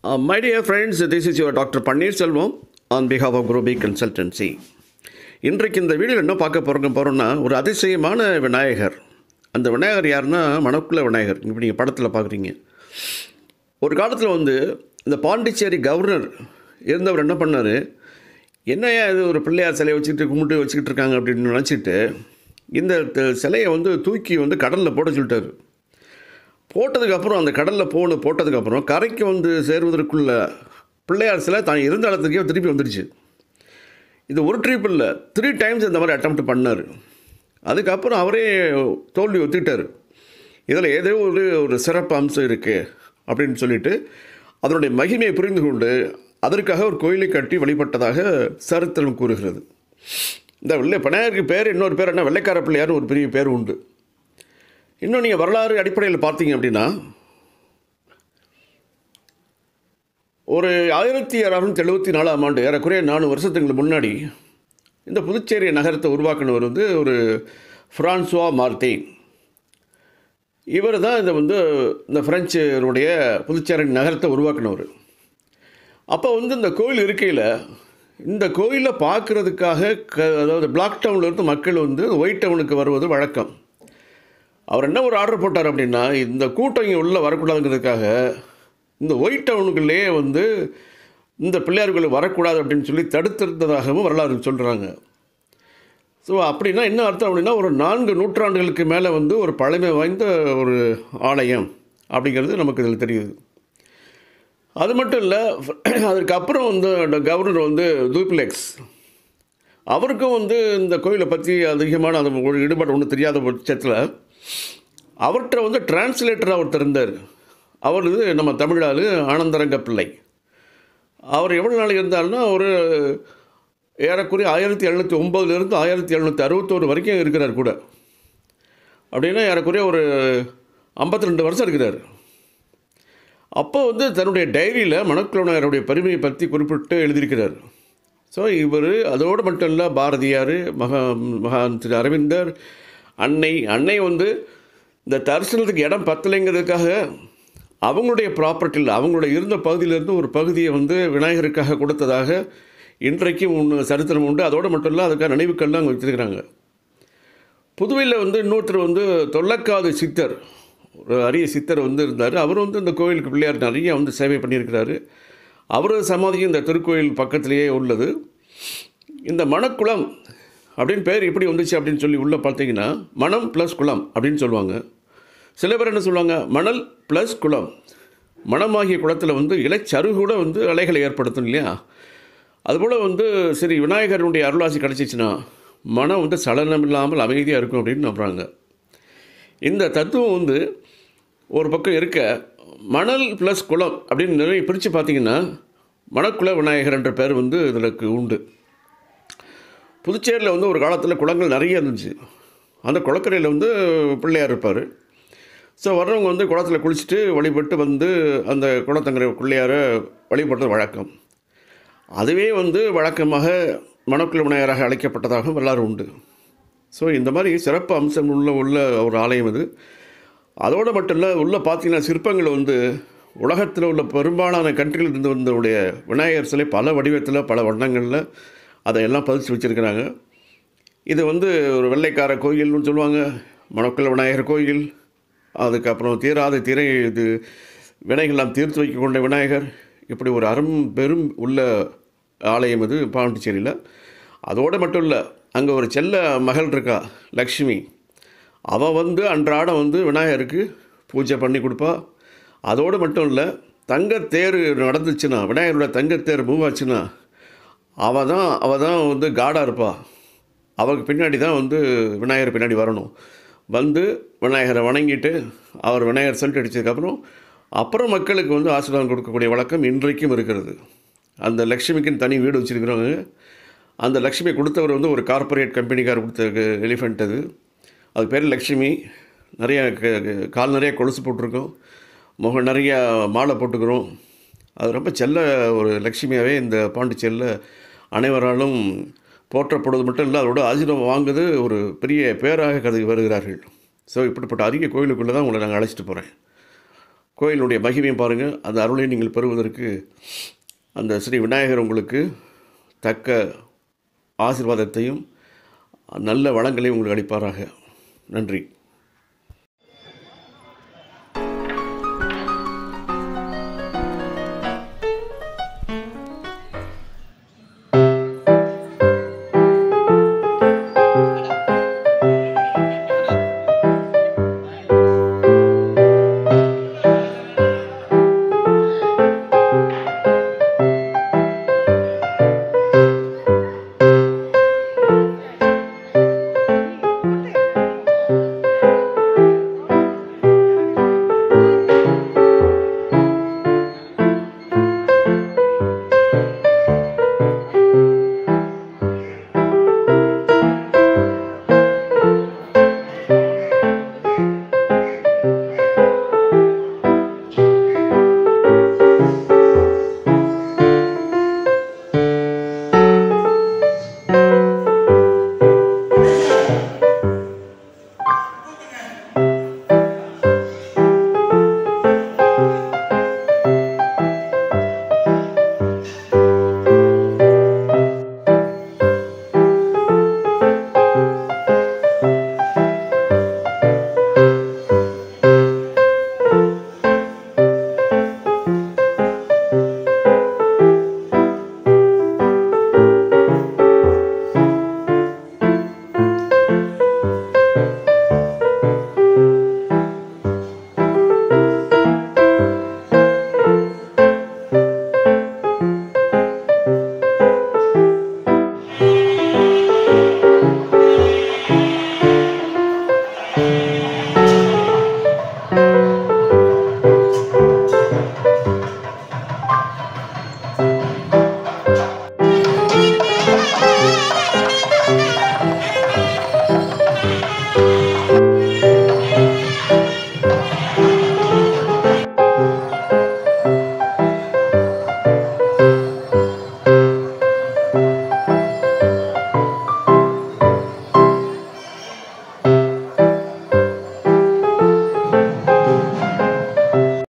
Uh, my dear friends, this is your Dr. Pannirselvam on behalf of Groby Consultancy. இன்றைக்கு இந்த வீடியோவில் என்ன பார்க்க போகிறோங்க போகிறோம்னா ஒரு அதிசயமான விநாயகர் அந்த விநாயகர் யாருன்னா மணக்குள்ள விநாயகர் இப்போ நீங்கள் படத்தில் பார்க்குறீங்க ஒரு காலத்தில் வந்து இந்த பாண்டிச்சேரி கவர்னர் இருந்தவர் என்ன பண்ணார் என்னையா இது ஒரு பிள்ளையார் சிலையை வச்சுக்கிட்டு கும்பிட்டு வச்சுக்கிட்டு இருக்காங்க அப்படின்னு நினச்சிட்டு இந்த த- சிலையை வந்து தூக்கி வந்து கடலில் போட சொல்லிட்டாரு போட்டதுக்கப்புறம் அந்த கடலில் போன போட்டதுக்கப்புறம் கரைக்கு வந்து சேருவதற்குள்ள பிள்ளையார் சிலை தான் இருந்த இடத்துக்கே திருப்பி வந்துடுச்சு இது ஒரு ட்ரிப் இல்லை த்ரீ டைம்ஸ் இந்த மாதிரி அட்டம்ப்ட் பண்ணார் அதுக்கப்புறம் அவரே தோல்வி ஒத்துக்கிட்டார் இதில் ஏதோ ஒரு ஒரு சிறப்பு அம்சம் இருக்குது அப்படின்னு சொல்லிட்டு அதனுடைய மகிமையை புரிந்து கொண்டு அதற்காக ஒரு கோயிலை கட்டி வழிபட்டதாக சரித்திரம் கூறுகிறது இந்த வெள்ளை பிணையருக்கு பேர் இன்னொரு பேர் என்ன வெள்ளைக்கார பிள்ளையார்னு ஒரு பெரிய பேர் உண்டு இன்னும் நீங்கள் வரலாறு அடிப்படையில் பார்த்தீங்க அப்படின்னா ஒரு ஆயிரத்தி அறுநூத்தி எழுபத்தி நாலாம் ஆண்டு ஏறக்குறைய நாலு வருஷத்துக்கு முன்னாடி இந்த புதுச்சேரி நகரத்தை உருவாக்கினவர் வந்து ஒரு ஃப்ரான்சுவா மார்த்தேன் இவர் தான் இந்த வந்து இந்த பிரெஞ்சுடைய புதுச்சேரி நகரத்தை உருவாக்கினவர் அப்போ வந்து இந்த கோயில் இருக்கையில் இந்த கோயிலை பார்க்குறதுக்காக க அதாவது பிளாக் டவுன்லேருந்து மக்கள் வந்து ஒயிட் டவுனுக்கு வருவது வழக்கம் அவர் என்ன ஒரு ஆர்டர் போட்டார் அப்படின்னா இந்த கூட்டம் இங்கே உள்ளே வரக்கூடாதுங்கிறதுக்காக இந்த ஒயிட் டவுனுக்குள்ளேயே வந்து இந்த பிள்ளையார்கள் வரக்கூடாது அப்படின்னு சொல்லி தடுத்திருந்ததாகவும் வரலாறு சொல்கிறாங்க ஸோ அப்படின்னா என்ன அர்த்தம் அப்படின்னா ஒரு நான்கு நூற்றாண்டுகளுக்கு மேலே வந்து ஒரு பழமை வாய்ந்த ஒரு ஆலயம் அப்படிங்கிறது நமக்கு இதில் தெரியுது அது மட்டும் இல்லை அதுக்கப்புறம் வந்து அந்த கவர்னர் வந்து தூப்ளெக்ஸ் அவருக்கும் வந்து இந்த கோயிலை பற்றி அதிகமான அந்த ஒரு ஈடுபாடு ஒன்றும் தெரியாத பட்சத்தில் அவர்கிட்ட வந்து டிரான்ஸ்லேட்டர் ஒருத்தர் இருந்தார் அவர் இது நம்ம தமிழாளு ஆனந்தரங்க பிள்ளை அவர் எவ்வளோ நாள் இருந்தாருன்னா ஒரு ஏறக்குறைய ஆயிரத்தி எழுநூற்றி ஒம்போதுலேருந்து ஆயிரத்தி எழுநூற்றி அறுபத்தோரு வரைக்கும் இருக்கிறார் கூட அப்படின்னா ஏறக்குறைய ஒரு ஐம்பத்தி ரெண்டு வருஷம் இருக்கிறார் அப்போ வந்து தன்னுடைய டைரியில் மணக்குளனாருடைய பெருமையை பற்றி குறிப்பிட்டு எழுதியிருக்கிறார் ஸோ இவர் அதோடு மட்டும் இல்லை பாரதியார் மகா மகான் திரு அரவிந்தர் அன்னை அன்னை வந்து இந்த தரிசனத்துக்கு இடம் பத்தலைங்கிறதுக்காக அவங்களுடைய ப்ராப்பர்ட்டியில் அவங்களுடைய இருந்த பகுதியிலேருந்து ஒரு பகுதியை வந்து விநாயகருக்காக கொடுத்ததாக இன்றைக்கும் ஒன்று சரித்திரம் உண்டு அதோடு மட்டும் இல்லை அதுக்காக நினைவுக்கள்லாம் அங்கே வச்சுருக்கிறாங்க புதுவையில் வந்து இன்னொருத்தர் வந்து தொல்லக்காது சித்தர் ஒரு அரிய சித்தர் வந்து இருந்தார் அவர் வந்து இந்த கோயிலுக்கு பிள்ளையார் நிறைய வந்து சேவை பண்ணியிருக்கிறாரு அவரது சமாதியும் இந்த திருக்கோயில் பக்கத்திலேயே உள்ளது இந்த மணக்குளம் அப்படின்னு பேர் எப்படி வந்துச்சு அப்படின்னு சொல்லி உள்ளே பார்த்தீங்கன்னா மணம் ப்ளஸ் குளம் அப்படின்னு சொல்லுவாங்க சில பேர் என்ன சொல்லுவாங்க மணல் ப்ளஸ் குளம் மணமாகிய குளத்தில் வந்து இலைச்சரு கூட வந்து அலைகளை ஏற்படுத்தும் இல்லையா அதுபோல் வந்து சரி விநாயகருடைய அருளாசி கிடச்சிச்சின்னா மனம் வந்து சலனம் இல்லாமல் அமைதியாக இருக்கும் அப்படின்னு நம்புகிறாங்க இந்த தத்துவம் வந்து ஒரு பக்கம் இருக்க மணல் ப்ளஸ் குளம் அப்படின்னு நிறைய பிரித்து பார்த்தீங்கன்னா மணக்குள விநாயகர் என்ற பேர் வந்து இதற்கு உண்டு புதுச்சேரியில் வந்து ஒரு காலத்தில் குளங்கள் நிறைய இருந்துச்சு அந்த குளக்கரையில் வந்து பிள்ளையார் இருப்பார் ஸோ வர்றவங்க வந்து குளத்தில் குளிச்சுட்டு வழிபட்டு வந்து அந்த குளத்தங்கரை பிள்ளையாரை வழிபடுறது வழக்கம் அதுவே வந்து வழக்கமாக மணக்குள விநாயகராக அழைக்கப்பட்டதாகவும் வரலாறு உண்டு ஸோ இந்த மாதிரி சிறப்பு அம்சம் உள்ள உள்ள ஒரு ஆலயம் இது அதோடு மட்டும் இல்லை உள்ளே பார்த்தீங்கன்னா சிற்பங்கள் வந்து உலகத்தில் உள்ள பெரும்பாலான கண்ட்ரியில் இருந்து வந்தவுடைய விநாயகர் சிலை பல வடிவத்தில் பல வண்ணங்களில் அதையெல்லாம் பதிச்சு வச்சுருக்கிறாங்க இது வந்து ஒரு வெள்ளைக்கார கோயில்னு சொல்லுவாங்க மணக்குள்ள விநாயகர் கோயில் அதுக்கப்புறம் தீராத திரை இது வினைகள்லாம் தீர்த்து வைக்க கொண்ட விநாயகர் இப்படி ஒரு அரும் பெரும் உள்ள ஆலயம் இது பாண்டிச்சேரியில் அதோடு மட்டும் இல்லை அங்கே ஒரு செல்ல மகள் இருக்கா லக்ஷ்மி அவள் வந்து அன்றாடம் வந்து விநாயகருக்கு பூஜை பண்ணி கொடுப்பா அதோடு மட்டும் இல்லை தங்கத்தேர் நடந்துச்சுன்னா விநாயகரோட தங்கத்தேர் மூவ் ஆச்சுன்னா அவள் தான் அவள் தான் வந்து காடாக இருப்பா அவருக்கு பின்னாடி தான் வந்து விநாயகர் பின்னாடி வரணும் வந்து விநாயகரை வணங்கிட்டு அவர் விநாயகர் சென்ட் அடித்ததுக்கப்புறம் அப்புறம் மக்களுக்கு வந்து ஆசீர்வாதம் கொடுக்கக்கூடிய வழக்கம் இன்றைக்கும் இருக்கிறது அந்த லக்ஷ்மிக்குன்னு தனி வீடு வச்சுருக்கிறவங்க அந்த லக்ஷ்மி கொடுத்தவர் வந்து ஒரு கார்ப்பரேட் கம்பெனிக்கார் கொடுத்த எலிஃபெண்ட் அது அது பேர் லக்ஷ்மி நிறைய க- க- கால் நிறைய கொலுசு போட்டிருக்கோம் முகம் நிறைய மாலை போட்டுக்கிறோம் அது ரொம்ப செல்ல ஒரு லக்ஷ்மியாகவே இந்த பாண்டிச்சேரியில் அனைவராலும் போற்றப்படுவது மட்டும் இல்லை அதோட ஆசீர்வாதம் வாங்குது ஒரு பெரிய பேராக கருதி வருகிறார்கள் ஸோ இப்படிப்பட்ட அரிய கோயிலுக்குள்ளே தான் உங்களை நாங்கள் அழைச்சிட்டு போகிறேன் கோயிலுடைய மகிமையும் பாருங்கள் அந்த அருளை நீங்கள் பெறுவதற்கு அந்த ஸ்ரீ விநாயகர் உங்களுக்கு தக்க ஆசீர்வாதத்தையும் நல்ல வளங்களையும் உங்களுக்கு அளிப்பாராக நன்றி